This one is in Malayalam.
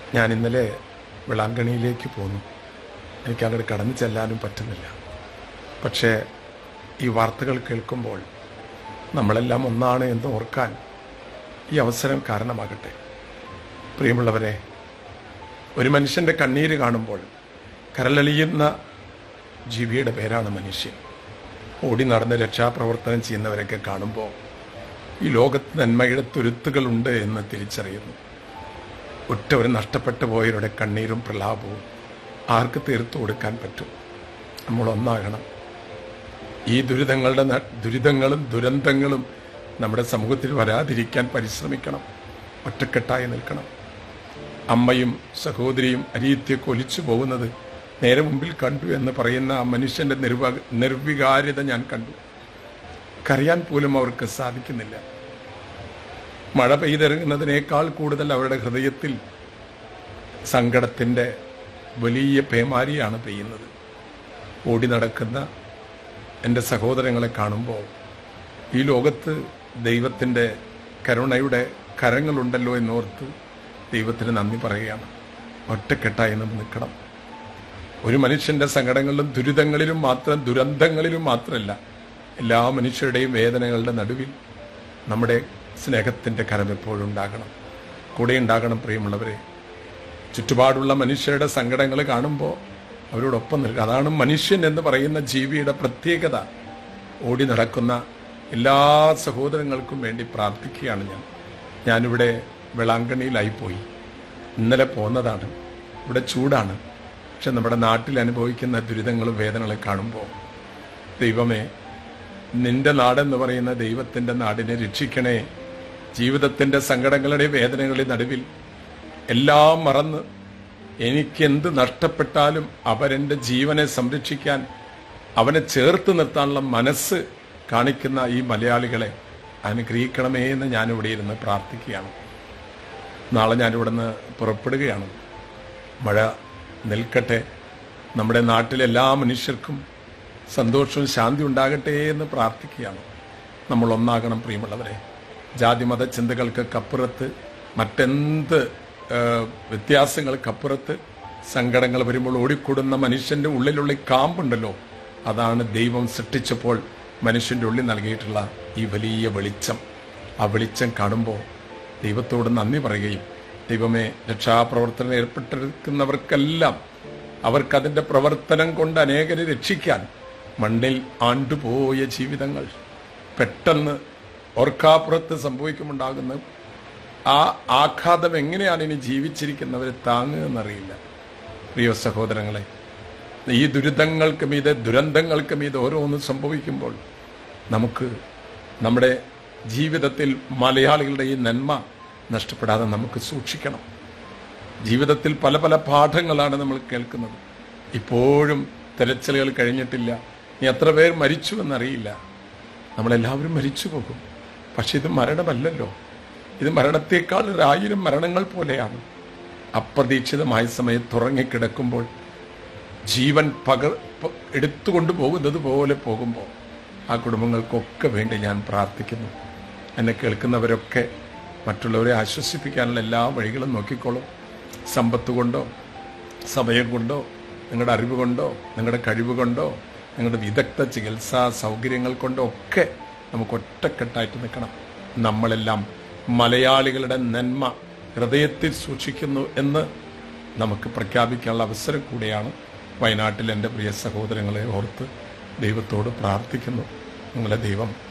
ഞാൻ ഇന്നലെ വിളാങ്കണിയിലേക്ക് പോന്നു എനിക്ക് അങ്ങോട്ട് കടന്നു ചെല്ലാനും പറ്റുന്നില്ല പക്ഷേ ഈ വാർത്തകൾ കേൾക്കുമ്പോൾ നമ്മളെല്ലാം ഒന്നാണ് എന്ന് ഓർക്കാൻ ഈ അവസരം കാരണമാകട്ടെ പ്രിയമുള്ളവരെ ഒരു മനുഷ്യൻ്റെ കണ്ണീര് കാണുമ്പോൾ കരളലിയുന്ന ജീവിയുടെ പേരാണ് മനുഷ്യൻ ഓടി നടന്ന് രക്ഷാപ്രവർത്തനം ചെയ്യുന്നവരൊക്കെ കാണുമ്പോൾ ഈ ലോകത്ത് നന്മയുടെ തുരുത്തുകളുണ്ട് എന്ന് തിരിച്ചറിയുന്നു ഒറ്റവർ നഷ്ടപ്പെട്ടു പോയവരുടെ കണ്ണീരും പ്രലാപവും ആർക്ക് തീർത്തു കൊടുക്കാൻ പറ്റും നമ്മൾ ഒന്നാകണം ഈ ദുരിതങ്ങളുടെ ന- ദുരിതങ്ങളും ദുരന്തങ്ങളും നമ്മുടെ സമൂഹത്തിൽ വരാതിരിക്കാൻ പരിശ്രമിക്കണം ഒറ്റക്കെട്ടായി നിൽക്കണം അമ്മയും സഹോദരിയും അരിയത്തേക്ക് ഒലിച്ചു പോകുന്നത് നേരെ മുമ്പിൽ കണ്ടു എന്ന് പറയുന്ന ആ മനുഷ്യന്റെ നിർവ നിർവികാര്യത ഞാൻ കണ്ടു കരയാൻ പോലും അവർക്ക് സാധിക്കുന്നില്ല മഴ പെയ്തിറങ്ങുന്നതിനേക്കാൾ കൂടുതൽ അവരുടെ ഹൃദയത്തിൽ സങ്കടത്തിൻ്റെ വലിയ പേമാരിയാണ് പെയ്യുന്നത് ഓടി നടക്കുന്ന എൻ്റെ സഹോദരങ്ങളെ കാണുമ്പോൾ ഈ ലോകത്ത് ദൈവത്തിൻ്റെ കരുണയുടെ കരങ്ങളുണ്ടല്ലോ എന്നോർത്ത് ദൈവത്തിന് നന്ദി പറയുകയാണ് ഒറ്റക്കെട്ടായി നമ്മൾ നിൽക്കണം ഒരു മനുഷ്യന്റെ സങ്കടങ്ങളിലും ദുരിതങ്ങളിലും മാത്രം ദുരന്തങ്ങളിലും മാത്രമല്ല എല്ലാ മനുഷ്യരുടെയും വേദനകളുടെ നടുവിൽ നമ്മുടെ സ്നേഹത്തിൻ്റെ കരം എപ്പോഴും ഉണ്ടാകണം കൂടെ ഉണ്ടാകണം പ്രിയമുള്ളവരെ ചുറ്റുപാടുള്ള മനുഷ്യരുടെ സങ്കടങ്ങൾ കാണുമ്പോൾ അവരോടൊപ്പം നിൽക്കുക അതാണ് മനുഷ്യൻ എന്ന് പറയുന്ന ജീവിയുടെ പ്രത്യേകത ഓടി നടക്കുന്ന എല്ലാ സഹോദരങ്ങൾക്കും വേണ്ടി പ്രാർത്ഥിക്കുകയാണ് ഞാൻ ഞാനിവിടെ വെളാങ്കണ്ണിയിലായിപ്പോയി ഇന്നലെ പോന്നതാണ് ഇവിടെ ചൂടാണ് പക്ഷെ നമ്മുടെ നാട്ടിൽ അനുഭവിക്കുന്ന ദുരിതങ്ങളും വേദനകളും കാണുമ്പോൾ ദൈവമേ നിന്റെ നാടെന്ന് പറയുന്ന ദൈവത്തിൻ്റെ നാടിനെ രക്ഷിക്കണേ ജീവിതത്തിൻ്റെ സങ്കടങ്ങളുടെ വേദനകളുടെ നടുവിൽ എല്ലാം മറന്ന് എനിക്കെന്ത് നഷ്ടപ്പെട്ടാലും അവരെൻ്റെ ജീവനെ സംരക്ഷിക്കാൻ അവനെ ചേർത്ത് നിർത്താനുള്ള മനസ്സ് കാണിക്കുന്ന ഈ മലയാളികളെ അനുഗ്രഹിക്കണമേ എന്ന് ഞാനിവിടെ ഇരുന്ന് പ്രാർത്ഥിക്കുകയാണ് നാളെ ഞാനിവിടുന്ന് പുറപ്പെടുകയാണ് മഴ നിൽക്കട്ടെ നമ്മുടെ നാട്ടിലെ എല്ലാ മനുഷ്യർക്കും സന്തോഷവും ശാന്തി ഉണ്ടാകട്ടെ എന്ന് പ്രാർത്ഥിക്കുകയാണ് നമ്മൾ ഒന്നാകണം പ്രിയമുള്ളവരെ ജാതി മത ചിന്തകൾക്കപ്പുറത്ത് മറ്റെന്ത് ആ, വ്യത്യാസങ്ങൾക്കപ്പുറത്ത് സങ്കടങ്ങൾ വരുമ്പോൾ ഓടിക്കൂടുന്ന മനുഷ്യന്റെ ഉള്ളിലുള്ള ഈ കാമ്പുണ്ടല്ലോ അതാണ് ദൈവം സൃഷ്ടിച്ചപ്പോൾ മനുഷ്യന്റെ ഉള്ളിൽ നൽകിയിട്ടുള്ള ഈ വലിയ വെളിച്ചം ആ വെളിച്ചം കാണുമ്പോൾ ദൈവത്തോട് നന്ദി പറയുകയും ദൈവമേ രക്ഷാപ്രവർത്തനം ഏർപ്പെട്ടിരിക്കുന്നവർക്കെല്ലാം അവർക്കതിൻ്റെ പ്രവർത്തനം കൊണ്ട് അനേകരെ രക്ഷിക്കാൻ മണ്ണിൽ ആണ്ടുപോയ ജീവിതങ്ങൾ പെട്ടെന്ന് ഓർക്കാപ്പുറത്ത് സംഭവിക്കുമുണ്ടാകുന്ന ആ ആഘാതം എങ്ങനെയാണ് ഇനി ജീവിച്ചിരിക്കുന്നവരെ താങ്ങുകയെന്നറിയില്ല പ്രിയ സഹോദരങ്ങളെ ഈ ദുരിതങ്ങൾക്ക് മീതെ ദുരന്തങ്ങൾക്ക് മീതെ ഓരോന്നും സംഭവിക്കുമ്പോൾ നമുക്ക് നമ്മുടെ ജീവിതത്തിൽ മലയാളികളുടെ ഈ നന്മ നഷ്ടപ്പെടാതെ നമുക്ക് സൂക്ഷിക്കണം ജീവിതത്തിൽ പല പല പാഠങ്ങളാണ് നമ്മൾ കേൾക്കുന്നത് ഇപ്പോഴും തെരച്ചിലുകൾ കഴിഞ്ഞിട്ടില്ല ഇനി എത്ര പേർ മരിച്ചു എന്നറിയില്ല നമ്മളെല്ലാവരും മരിച്ചു പോകും പക്ഷെ ഇത് മരണമല്ലല്ലോ ഇത് മരണത്തേക്കാൾ ഒരു ആയിരം മരണങ്ങൾ പോലെയാണ് അപ്രതീക്ഷിതമായ സമയത്ത് ഉറങ്ങിക്കിടക്കുമ്പോൾ ജീവൻ പകർ പ- എടുത്തുകൊണ്ട് പോകുന്നത് പോലെ പോകുമ്പോൾ ആ കുടുംബങ്ങൾക്കൊക്കെ വേണ്ടി ഞാൻ പ്രാർത്ഥിക്കുന്നു എന്നെ കേൾക്കുന്നവരൊക്കെ മറ്റുള്ളവരെ ആശ്വസിപ്പിക്കാനുള്ള എല്ലാ വഴികളും നോക്കിക്കോളും സമ്പത്ത് കൊണ്ടോ സമയം കൊണ്ടോ നിങ്ങളുടെ അറിവ് കൊണ്ടോ നിങ്ങളുടെ കഴിവ് കൊണ്ടോ നിങ്ങളുടെ വിദഗ്ധ ചികിത്സാ സൗകര്യങ്ങൾ കൊണ്ടോ ഒക്കെ നമുക്ക് ഒറ്റക്കെട്ടായിട്ട് നിൽക്കണം നമ്മളെല്ലാം മലയാളികളുടെ നന്മ ഹൃദയത്തിൽ സൂക്ഷിക്കുന്നു എന്ന് നമുക്ക് പ്രഖ്യാപിക്കാനുള്ള അവസരം കൂടിയാണ് വയനാട്ടിൽ എൻ്റെ പ്രിയ സഹോദരങ്ങളെ ഓർത്ത് ദൈവത്തോട് പ്രാർത്ഥിക്കുന്നു നിങ്ങളെ ദൈവം